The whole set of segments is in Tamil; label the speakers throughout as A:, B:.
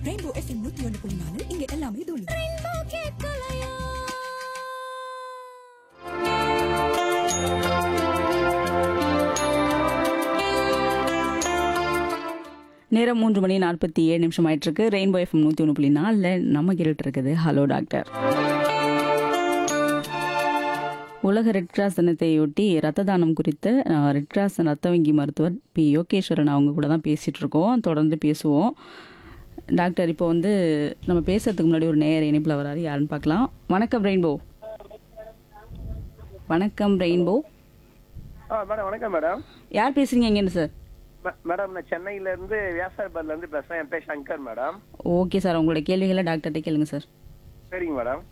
A: ரெயின்போ எஃப்எம் நூத்தி ஒன்று புள்ளி நாலு இங்க எல்லாமே தூளு
B: நேரம் மூன்று மணி நாற்பத்தி ஏழு நிமிஷம் ஆயிட்டிருக்கு ரெயின்போ எஃப்எம் நூற்றி ஒன்று புள்ளி நாலில் நம்ம கேட்டுட்டு இருக்குது ஹலோ டாக்டர் உலக ரெட் கிராஸ் தினத்தையொட்டி ரத்த தானம் குறித்து அஹ், ரெட் கிராஸ் ரத்த வங்கி மருத்துவர் பி யோகேஸ்வரன் அவங்க கூட தான் பேசிகிட்டு இருக்கோம் தொடர்ந்து பேசுவோம் டாக்டர் இப்போ வந்து நம்ம பேசுறதுக்கு முன்னாடி ஒரு நேயர் இணைப்பில் வராரு யாருன்னு பார்க்கலாம் வணக்கம் ரெயின்போ வணக்கம் ரெயின்போ
C: ஆ மேடம் வணக்கம் மேடம்
B: யார் பேசுறீங்க எங்கேன்னு சார்
C: மே- மேடம் நான் சென்னையில இருந்து வியாசார்பாத்ல இருந்து பேசுறேன் என் பேர் சங்கர் மேடம்
B: ஓகே சார் உங்களோட கேள்விகளை டாக்டர்கிட்ட கேளுங்க சார்
C: சரிங்க மேடம்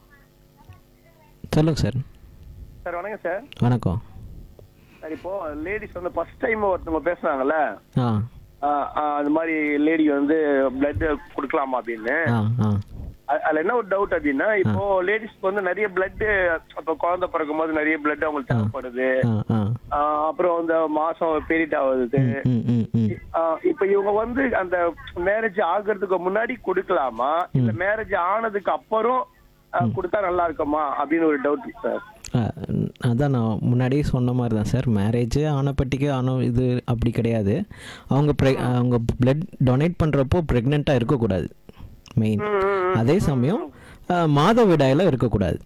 D: சொல்லுங்க சார்
C: சார் வணக்கம் சார்
D: வணக்கம்
C: சார் இப்போ லேடிஸ் வந்து ஃபர்ஸ்ட் டைம் ஒருத்தவங்க பேசுனாங்கல்ல
D: ஆ
C: ஆ, ஆ, அது மாதிரி லேடி வந்து பிளட் கொடுக்கலாமா அப்படின்னு
D: ஆ ஆ
C: அ- அதுல என்ன ஒரு டவுட் அப்படின்னா இப்போ லேடிஸ்க்கு வந்து நிறைய பிளட் இப்போ குழந்தை பிறக்கும் போது நிறைய பிளட் அவங்களுக்கு தேவைப்படுது
D: ஆ ஆ
C: ஆ, அப்புறம் இந்த மாசம் பீரியட் ஆகுது
D: ம் ம் ம்
C: ஆ, இப்ப இவங்க வந்து அந்த மேரேஜ் ஆகுறதுக்கு முன்னாடி கொடுக்கலாமா இல்ல மேரேஜ் ஆனதுக்கு அப்புறம் ஆ, கொடுத்தா நல்லா இருக்குமா அப்படின்னு ஒரு டவுட் சார்
D: ஆ, அதான் நான் முன்னாடியே சொன்ன மாதிரி தான் சார் மேரேஜ் ஆனப்பட்டிக்கு ஆன இது அப்படி கிடையாது அவங்க ப்ரெ அவங்க பிளட் டொனேட் பண்ணுறப்போ ப்ரெக்னெண்ட்டாக இருக்கக்கூடாது மெயின் அதே சமயம் ஆ, மாதவிடாயில் இருக்கக்கூடாது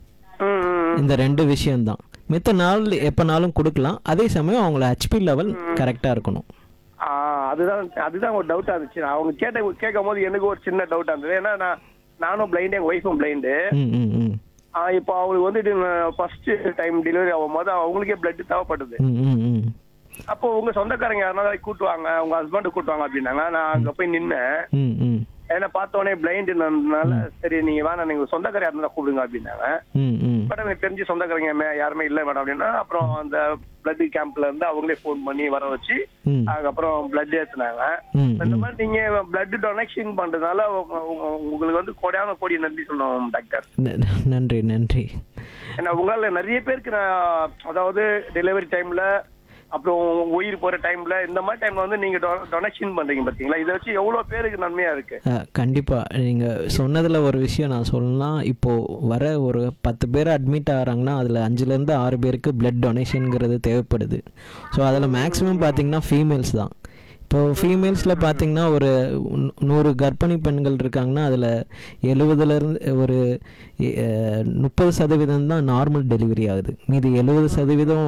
D: இந்த ரெண்டு விஷயம்தான் மித்த நாள் எப்போனாலும் கொடுக்கலாம் அதே சமயம் அவங்கள ஹெச்பி லெவல் கரெக்டாக இருக்கணும்
C: ஆ, அதுதான் அதுதான் ஒரு டவுட்டா இருந்துச்சு நான் அவங்க கேட்ட கேட்கும் போது எனக்கு ஒரு சின்ன டவுட்டா இருந்தது ஏன்னா நான் நானும் பிளைண்ட் எங்க ஒய்ஃபும் பிளைண்டு
D: ம் ம் ம்
C: இப்போ அவங்களுக்கு வந்துட்டு ஃபர்ஸ்ட் டைம் டெலிவரி ஆகும் போது அவங்களுக்கே பிளட் தேவைப்படுது
D: ம் ம் ம்
C: அப்போ உங்க சொந்தக்காரங்க யாருனால கூட்டுவாங்க உங்க ஹஸ்பண்ட் கூட்டுவாங்க அப்படின்னாங்க நான் அங்க போய் நின்னேன்
D: ம் ம்
C: ஏன்னா பார்த்தோன்னே பிளைண்டுனால சரி நீங்க வேணாம் நீங்க சொந்தக்கார யாருன்னா கூப்பிடுங்க அப்படின்னாங்க
D: ம் ம்
C: மேடம் எனக்கு தெரிஞ்சு சொந்தக்காரங்க மே- யாருமே இல்லை மேடம் அப்படின்னா அப்புறம் அந்த பிளட் கேம்ப்ல இருந்து அவங்களே ஃபோன் பண்ணி வர வச்சு
D: ம்
C: அதுக்கப்புறம் பிளட் ஏத்துனாங்க
D: ம்
C: இந்த மாதிரி நீங்க பிளட் டொனேஷன் பண்றதுனால உங்க- உங்க- உங்களுக்கு வந்து கோடான கோடி நன்றி சொல்லணும் டாக்டர்
D: ந- நன்றி நன்றி
C: ஏன்னா உங்களால நிறைய பேருக்கு நான் அதாவது டெலிவரி டைம்ல அப்புறம் உயிர் போற டைம்ல இந்த மாதிரி டைம்ல வந்து நீங்க டொனேஷன் பண்றீங்க பாத்தீங்களா இதை வச்சு எவ்வளவு பேருக்கு நன்மையா இருக்கு
D: அஹ், கண்டிப்பா நீங்க சொன்னதுல ஒரு விஷயம் நான் சொல்லலாம் இப்போ வர ஒரு பத்து பேர் அட்மிட் ஆகிறாங்கன்னா அதுல அஞ்சுல இருந்து ஆறு பேருக்கு பிளட் டொனேஷனுங்கிறது தேவைப்படுது ஸோ அதில் மேக்ஸிமம் பார்த்தீங்கன்னா ஃபீமேல்ஸ் தான் இப்போ ஃபீமேல்ஸில் பார்த்தீங்கன்னா ஒரு நூ- நூறு கர்ப்பிணி பெண்கள் இருக்காங்கன்னா அதில் எழுபதுலேருந்து ஒரு அஹ், முப்பது சதவீதம் தான் நார்மல் டெலிவரி ஆகுது மீதி எழுபது சதவீதம்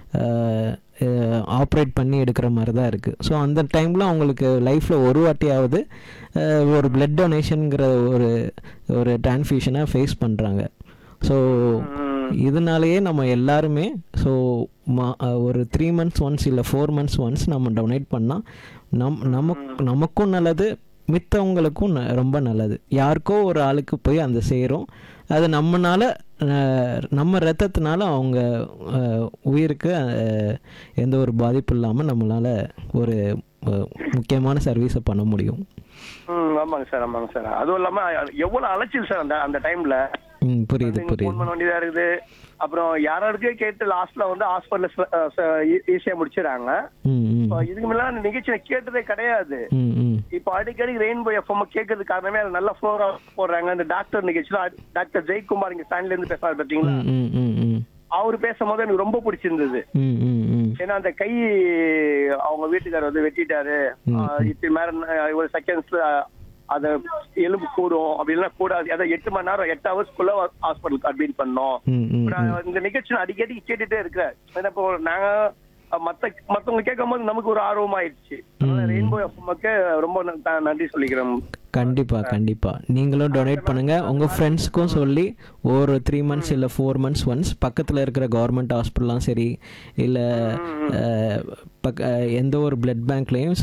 D: ஆப்ரேட் பண்ணி எடுக்கிற மாதிரி தான் இருக்குது ஸோ அந்த டைமில் அவங்களுக்கு லைஃப்பில் ஒரு வாட்டியாவது அஹ், ஒரு பிளட் டொனேஷனுங்கிற ஒரு ஒரு டிரான்ஸ்ஃபியூஷனை ஃபேஸ் பண்ணுறாங்க ஸோ இதனாலேயே நம்ம எல்லாருமே ஸோ மா அஹ், ஒரு த்ரீ மந்த்ஸ் ஒன்ஸ் இல்லை ஃபோர் மந்த்ஸ் ஒன்ஸ் நம்ம டொனேட் பண்ணால் நம் நமக்கு நமக்கும் நல்லது மித்தவங்களுக்கும் ந- ரொம்ப நல்லது யாருக்கோ ஒரு ஆளுக்கு போய் அந்த சேரும் அது நம்மனால அஹ், நம்ம ரத்தத்தினால அவங்க அஹ், உயிருக்கு அஹ், எந்த ஒரு பாதிப்பு இல்லாமல் நம்மளால் ஒரு அஹ், முக்கியமான சர்வீஸை பண்ண முடியும்
C: ம் ஆமாங்க சார் ஆமாங்க சார் அதுவும் இல்லாம எவ்வளவு அலைச்சல் சார் அந்த அந்த டைம்ல
D: ம் புரியுது
C: ஃபோன்
D: புரியுது
C: பண்ண வேண்டியதா இருக்குது அப்புறம் யாராருக்கே கேட்டு லாஸ்ட்ல வந்து ஹாஸ்பிட்டல் ஈஸியா முடிச்சிடறாங்க
D: ம் ம்
C: இப்போ இதுக்கு முன்னாடி அந்த நிகழ்ச்சி நான் கேட்டதே கிடையாது
D: ம் ம்
C: இப்போ அடிக்கடி ரெயின்போ எஃப்எம் கேட்கறது காரணமே அது நல்ல ஃப்ளோரா போடுறாங்க இந்த டாக்டர் நிகழ்ச்சியில டாக்டர் ஜெயக்குமார் இங்க ஸ்டாண்ட்ல இருந்து பேசுறாரு பாத்தீங்களா
D: ம் ம் ம் ம்
C: அவர் பேசும்போது எனக்கு ரொம்ப பிடிச்சிருந்தது
D: ம் ம் ம்
C: ஏன்னா அந்த கை அவங்க வீட்டுக்காரர் வந்து வெட்டிட்டாரு ஆஹ் இப்ப மேல ந- ஒரு செகண்ட்ஸ்ல அத எலும்பு கூடும் அப்படின்னா கூடாது அதான் எட்டு மணி நேரம் எட்டு ஹவர்ஸ்க்குள்ள ஹாஸ்பிட்டலுக்கு அட்மிட் பண்ணோம்
D: ம் ம்
C: இப்ப நான் இந்த நிகழ்ச்சி நான் அடிக்கடி கேட்டுட்டே இருக்கிறேன் ஏன்னா இப்போ நாங்க அஹ், மத்த மத்தவங்க கேட்கும் போது நமக்கு ஒரு ஆர்வம் ஆயிடுச்சு ரெயின்போ எஃப்எம்க்கு ரொம்ப ந- த- நன்றி சொல்லிக்கிறேன்
D: கண்டிப்பா கண்டிப்பா நீங்களும் டொனேட் பண்ணுங்க உங்க ஃப்ரெண்ட்ஸ்க்கும் சொல்லி ஒரு த்ரீ மந்த்ஸ் இல்லை ஃபோர் மந்த்ஸ் ஒன்ஸ் பக்கத்துல இருக்கிற கவர்மெண்ட் ஹாஸ்பிட்டலாம் சரி இல்லை பக்க எந்த ஒரு பிளட் பேங்க்லேயும்